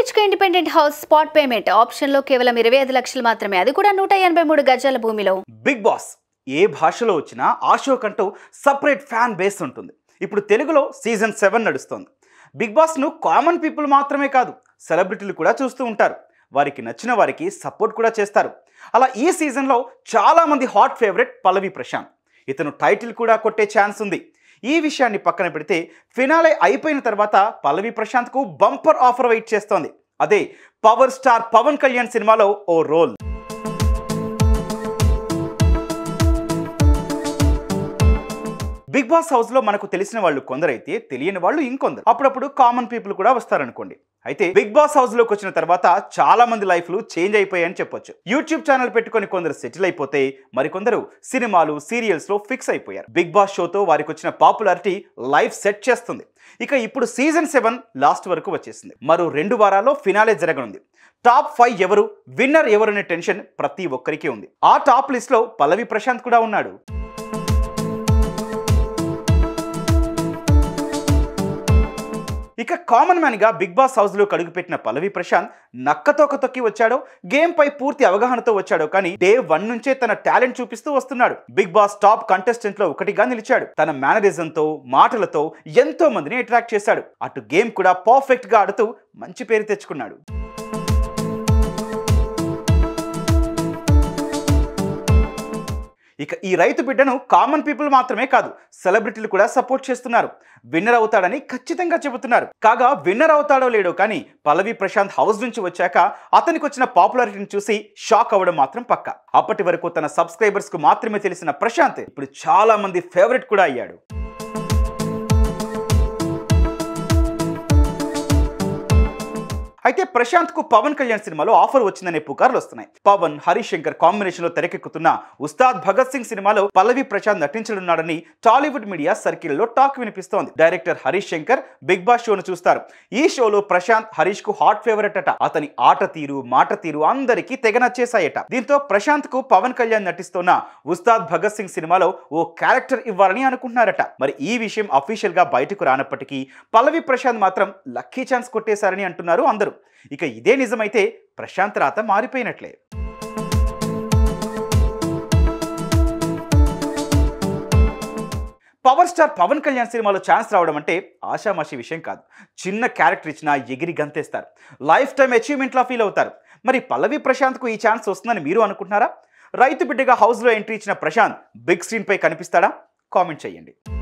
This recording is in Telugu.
BHK independent house spot payment ఆప్షన్లో కేవలం ఇరవై ఐదు లక్షలు మాత్రమే అది కూడా నూట ఎనభై మూడు గజాల భూమిలో బిగ్ బాస్ ఏ భాషలో వచ్చినా ఆ షోకంటూ సపరేట్ ఫ్యాన్ బేస్ ఉంటుంది ఇప్పుడు తెలుగులో సీజన్ సెవెన్ నడుస్తోంది బిగ్ బాస్ను కామన్ పీపుల్ మాత్రమే కాదు సెలబ్రిటీలు కూడా చూస్తూ ఉంటారు వారికి నచ్చిన వారికి సపోర్ట్ కూడా చేస్తారు అలా ఈ సీజన్లో చాలామంది హాట్ ఫేవరెట్ పల్లవి ప్రశాంత్ ఇతను టైటిల్ కూడా కొట్టే ఛాన్స్ ఉంది ఈ విషయాన్ని పక్కన పెడితే ఫినాలే అయిపోయిన తర్వాత పల్లవి ప్రశాంత్కు బంపర్ ఆఫర్ వెయిట్ చేస్తోంది అదే పవర్ స్టార్ పవన్ కళ్యాణ్ సినిమాలో ఓ రోల్ బిగ్ బాస్ హౌస్ లో మనకు తెలిసిన వాళ్ళు కొందరైతే తెలియని వాళ్ళు ఇంకొందరు అప్పుడప్పుడు కామన్ పీపుల్ కూడా వస్తారనుకోండి అయితే బిగ్ బాస్ హౌస్ లోకి వచ్చిన తర్వాత చాలా మంది లైఫ్లు చేంజ్ అయిపోయాయని చెప్పొచ్చు యూట్యూబ్ ఛానల్ పెట్టుకొని కొందరు సెటిల్ అయిపోతే మరికొందరు సినిమాలు సీరియల్స్ లో ఫిక్స్ అయిపోయారు బిగ్ బాస్ షోతో వారికి వచ్చిన పాపులారిటీ లైఫ్ సెట్ చేస్తుంది ఇక ఇప్పుడు సీజన్ సెవెన్ లాస్ట్ వరకు వచ్చేసింది మరో రెండు వారాల్లో ఫినాలే జరగనుంది టాప్ ఫైవ్ ఎవరు విన్నర్ ఎవరు అనే టెన్షన్ ప్రతి ఒక్కరికి ఉంది ఆ టాప్ లిస్ట్ లో పల్లవి ప్రశాంత్ కూడా ఉన్నాడు ఇక కామన్ మ్యాన్ గా బిగ్ బాస్ హౌస్ లో కడుగుపెట్టిన పల్లవి ప్రశాంత్ నక్కతోక తొక్కి వచ్చాడో గేమ్ పై పూర్తి అవగాహనతో వచ్చాడో కానీ డే వన్ నుంచే తన టాలెంట్ చూపిస్తూ వస్తున్నాడు బిగ్ బాస్ టాప్ కంటెస్టెంట్ లో ఒకటిగా నిలిచాడు తన మేనరిజంతో మాటలతో ఎంతో మందిని అట్రాక్ట్ చేశాడు అటు గేమ్ కూడా పర్ఫెక్ట్ గా ఆడుతూ మంచి పేరు తెచ్చుకున్నాడు ఇక ఈ రైతు బిడ్డను కామన్ పీపుల్ మాత్రమే కాదు సెలబ్రిటీలు కూడా సపోర్ట్ చేస్తున్నారు విన్నర్ అవుతాడని ఖచ్చితంగా చెబుతున్నారు కాగా విన్నర్ అవుతాడో లేడో కానీ పల్లవి ప్రశాంత్ హౌస్ నుంచి వచ్చాక అతనికి వచ్చిన పాపులారిటీని చూసి షాక్ అవ్వడం మాత్రం పక్క అప్పటి వరకు తన సబ్స్క్రైబర్స్ కు మాత్రమే తెలిసిన ప్రశాంత్ ఇప్పుడు చాలా మంది ఫేవరెట్ కూడా అయ్యాడు అయితే ప్రశాంత్ కు పవన్ కళ్యాణ్ సినిమాలో ఆఫర్ వచ్చిందనే పుకార్లు వస్తున్నాయి పవన్ హరీష్ శంకర్ కాంబినేషన్ లో తెరకెక్కుతున్న ఉస్తాద్ భగత్ సింగ్ సినిమాలో పల్లవి ప్రశాంత్ నటించనున్నాడని టాలీవుడ్ మీడియా సర్కిల్లో టాక్ వినిపిస్తోంది director Harish Shankar big boss షోను చూస్తారు ఈ షోలో ప్రశాంత్ హరీష్ కు హాట్ ఫేవరెట్ అట అతని ఆట తీరు మాట తీరు అందరికీ తెగ నచ్చేశాయట దీంతో ప్రశాంత్ కు పవన్ కళ్యాణ్ నటిస్తున్న ఉస్తాద్ భగత్ సింగ్ సినిమాలో ఓ క్యారెక్టర్ ఇవ్వాలని అనుకుంటున్నారట మరి ఈ విషయం అఫీషియల్ గా బయటకు రానప్పటికీ పల్లవి ప్రశాంత్ మాత్రం లక్కీ ఛాన్స్ కొట్టేశారని అంటున్నారు అందరూ ఇక ఇదే నిజమైతే ప్రశాంత్ రాత మారిపోయినట్లే పవర్ స్టార్ పవన్ కళ్యాణ్ సినిమాలో ఛాన్స్ రావడం అంటే ఆషామాషి విషయం కాదు చిన్న క్యారెక్టర్ ఇచ్చినా ఎగిరి గంతేస్తారు లైఫ్ టైం అచీవ్మెంట్లా ఫీల్ అవుతారు మరి పల్లవి ప్రశాంత్కు ఈ ఛాన్స్ వస్తుందని మీరు అనుకుంటున్నారా రైతు బిడ్డగా హౌస్లో ఎంట్రీ ఇచ్చిన ప్రశాంత్ బిగ్ స్క్రీన్పై కనిపిస్తాడా కామెంట్ చేయండి